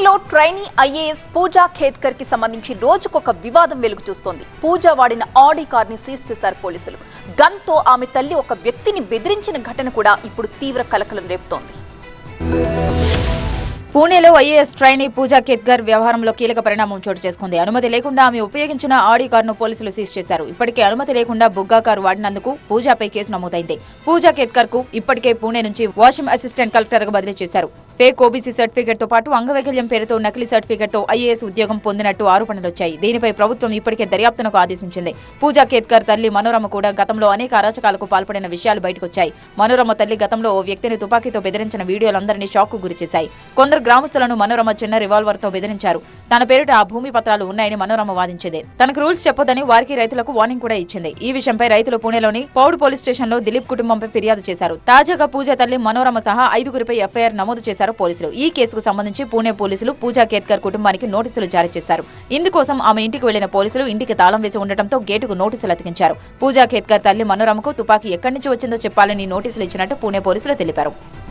పూణేలో trainee IAS పూజా ఖేత్కర్ కి సంబంధించి రోజుకొక వివాదం వెలుగు చూస్తోంది పూజ వాడిన ఆడి కార్ ని సీజ్ చేశారు పోలీసులు గన్ తో ఆమె తల్లి ఒక వ్యక్తిని బెదిరించిన ఘటన కూడా ఇప్పుడు తీవ్ర కలకలం రేపుతోంది పూణేలో ఐఏఎస్ ట్రైనీ పూజా కేత్కర్ వ్యవహారంలో కీలక పరిణామం చోటు చేసుకుంది అనుమతి లేకుండా ఆమె ఉపయోగించిన ఆడి కారును పోలీసులు సీజ్ చేశారు ఇప్పటికే అనుమతి లేకుండా బుగ్గా కారు వాడినందుకు పూజాపై కేసు నమోదైంది పూజా కేత్కర్ కు ఇప్పటికే పూణే నుంచి వాషింగ్ అసిస్టెంట్ కలెక్టర్ గా బదిలీ చేశారు ఫేక్ ఓబీసీ సర్టిఫికెట్ తో పాటు అంగవైకల్యం పేరుతో నకిలీ సర్టిఫికెట్ తో ఐఏఎస్ ఉద్యోగం పొందినట్టు ఆరోపణలు వచ్చాయి దీనిపై ప్రభుత్వం ఇప్పటికే దర్యాప్తునకు ఆదేశించింది పూజా కేత్కర్ తల్లి మనోరమ కూడా గతంలో అనేక అరాచకాలకు పాల్పడిన విషయాలు బయటకొచ్చాయి మనోరమ తల్లి గతంలో ఓ వ్యక్తిని తుపాకీతో బెదిరించిన వీడియోలందరినీ షాక్ కు గురిచేశాయి కొందరు గ్రామస్తులను మనోరమ చిన్న రివాల్వర్ తో బెదిరించారు తన పేరిట ఆ భూమి పత్రాలు ఉన్నాయని మనోరమ వాదించింది తనకు రూల్స్ చెప్పొద్దని వారికి రైతులకు వార్నింగ్ కూడా ఇచ్చింది ఈ విషయంపై రైతులు పూణేలోని పౌడ్ పోలీస్ స్టేషన్ లో దిలీప్ కుటుంబంపై ఫిర్యాదు చేశారు తాజాగా పూజ తల్లి మనోరమ సహా ఐదుగురిపై ఎఫ్ఐఆర్ నమోదు చేశారు పోలీసులు ఈ కేసుకు సంబంధించి పూణే పోలీసులు పూజా కేత్కర్ కుటుంబానికి నోటీసులు జారీ చేశారు ఇందుకోసం ఆమె ఇంటికి వెళ్లిన పోలీసులు ఇంటికి తాళం వేసి ఉండటంతో గేటుకు నోటీసులు అతికించారు పూజా కేత్కర్ తల్లి మనోరమకు తుపాకీ ఎక్కడి నుంచి వచ్చిందో చెప్పాలని నోటీసులు ఇచ్చినట్టు పూణే పోలీసులు తెలిపారు